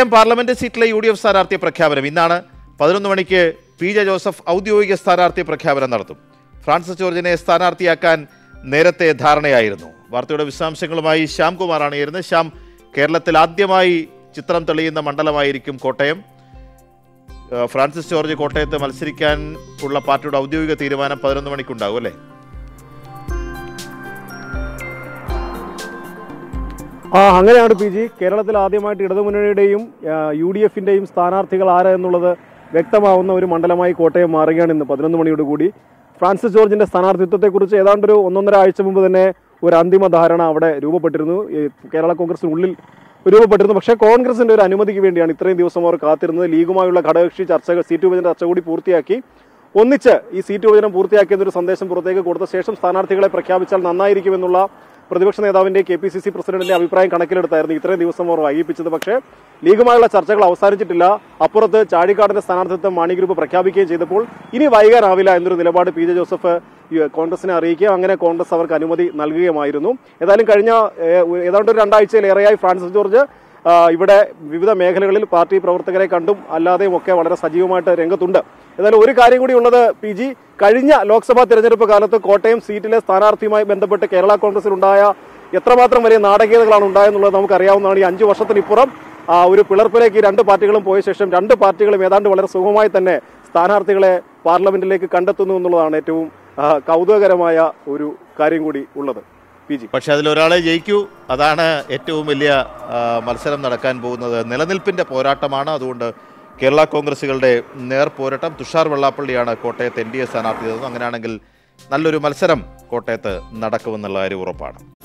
Kottayam parliament സീറ്റിലെ U D F സ്ഥാനാർത്ഥി പ്രഖ്യാപനം ഇന്നാണ് പതിനൊന്ന് മണിക്ക് പി ജെ ജോസഫ് ഔദ്യോഗിക സ്ഥാനാർത്ഥി പ്രഖ്യാപനം നടത്തും ഫ്രാൻസിസ് ജോർജിനെ സ്ഥാനാർത്ഥിയാക്കാൻ നേരത്തെ ധാരണയായിരുന്നു വാർത്തയുടെ വിശദാംശങ്ങളുമായി ശ്യാം കുമാറാണ് ചേരുന്നത് ശ്യാം കേരളത്തിൽ ആദ്യമായി ചിത്രം തെളിയുന്ന മണ്ഡലമായിരിക്കും കോട്ടയം ഏഹ് ഫ്രാൻസിസ് ജോർജ് കോട്ടയത്ത് മത്സരിക്കാൻ ഉള്ള പാർട്ടിയുടെ ഔദ്യോഗിക തീരുമാനം പതിനൊന്ന് മണിക്കുണ്ടാവും അല്ലേ ആ അങ്ങനെയാണ് പി ജി കേരളത്തിൽ ആദ്യമായിട്ട് ഇടതുമുന്നണിയുടെയും യു ഡി എഫിന്റെയും സ്ഥാനാർത്ഥികൾ ആര് എന്നുള്ളത് വ്യക്തമാവുന്ന ഒരു മണ്ഡലമായി കോട്ടയം മാറുകയാണ് ഇന്ന് പതിനൊന്ന് മണിയോട് കൂടി ഫ്രാൻസിസ് ജോർജിന്റെ സ്ഥാനാർത്ഥിത്വത്തെക്കുറിച്ച് ഏതാണ്ടൊരു ഒന്നൊന്നര ആഴ്ച മുമ്പ് തന്നെ ഒരു അന്തിമ ധാരണ അവിടെ രൂപപ്പെട്ടിരുന്നു ഈ കേരള കോൺഗ്രസിനുള്ളിൽ രൂപപ്പെട്ടിരുന്നു പക്ഷേ കോൺഗ്രസിന്റെ ഒരു അനുമതിക്ക് വേണ്ടിയാണ് ഇത്രയും ദിവസം അവർ കാത്തിരുന്നത് ലീഗുമായുള്ള ഘടകകക്ഷി ചർച്ചകൾ സീറ്റ് വിഭജന ചർച്ച കൂടി പൂർത്തിയാക്കി ഒന്നിച്ച് ഈ സീറ്റ് വിഭജനം പൂർത്തിയാക്കിയെന്നൊരു സന്ദേശം പുറത്തേക്ക് കൊടുത്ത ശേഷം സ്ഥാനാർത്ഥികളെ പ്രഖ്യാപിച്ചാൽ നന്നായിരിക്കുമെന്നുള്ള പ്രതിപക്ഷ നേതാവിന്റെ കെ പി സി സി പ്രസിഡന്റിന്റെ അഭിപ്രായം കണക്കിലെടുത്തായിരുന്നു ഇത്രയും ദിവസം അവർ വൈകിപ്പിച്ചത് പക്ഷേ ലീഗുമായുള്ള ചർച്ചകൾ അവസാനിച്ചിട്ടില്ല അപ്പുറത്ത് ചാഴിക്കാടിന്റെ സ്ഥാനാർത്ഥിത്വം മാണി ഗ്രൂപ്പ് പ്രഖ്യാപിക്കുകയും ചെയ്തപ്പോൾ ഇനി വൈകാനാവില്ല എന്നൊരു നിലപാട് പി ജെ ജോസഫ് ഈ കോൺഗ്രസിനെ അറിയിക്കുകയും അങ്ങനെ കോൺഗ്രസ് അവർക്ക് അനുമതി നൽകുകയുമായിരുന്നു ഏതായാലും കഴിഞ്ഞ ഏഹ്, ഏതാണ്ട് ഒരു രണ്ടാഴ്ചയിലേറെയായി ഫ്രാൻസിസ് ജോർജ് ആ, ഇവിടെ വിവിധ മേഖലകളിൽ പാർട്ടി പ്രവർത്തകരെ കണ്ടും അല്ലാതെയും ഒക്കെ വളരെ സജീവമായിട്ട് രംഗത്തുണ്ട് ഏതായാലും ഒരു കാര്യം കൂടി ഉള്ളത് പി ജി കഴിഞ്ഞ ലോക്സഭാ തെരഞ്ഞെടുപ്പ് കാലത്ത് കോട്ടയം സീറ്റിലെ സ്ഥാനാർത്ഥിയുമായി ബന്ധപ്പെട്ട് കേരള കോൺഗ്രസിലുണ്ടായ എത്രമാത്രം വലിയ നാടകീയതകളാണ് ഉണ്ടായെന്നുള്ളത് നമുക്കറിയാവുന്നതാണ് ഈ അഞ്ചു വർഷത്തിനിപ്പുറം ആ, ഒരു പിളർപ്പിലേക്ക് ഈ രണ്ട് പാർട്ടികളും പോയ ശേഷം രണ്ട് പാർട്ടികളും ഏതാണ്ട് വളരെ സുഗമമായി തന്നെ സ്ഥാനാർത്ഥികളെ പാർലമെന്റിലേക്ക് കണ്ടെത്തുന്നു എന്നുള്ളതാണ് ഏറ്റവും ആ, കൗതുകകരമായ ഒരു കാര്യം കൂടി ഉള്ളത് പി ജി പക്ഷെ അതിലൊരാളെ ജയിക്കൂ അതാണ് ഏറ്റവും വലിയ ആ, മത്സരം നടക്കാൻ പോകുന്നത് നിലനിൽപ്പിന്റെ പോരാട്ടമാണ് അതുകൊണ്ട് കേരള കോൺഗ്രസുകളുടെ നേർ പോരാട്ടം തുഷാർ വെള്ളാപ്പള്ളിയാണ് കോട്ടയത്ത് എൻ ഡി എ സ്ഥാനാർത്ഥി അങ്ങനെയാണെങ്കിൽ നല്ലൊരു മത്സരം കോട്ടയത്ത് നടക്കുമെന്നുള്ള കാര്യം ഉറപ്പാണ്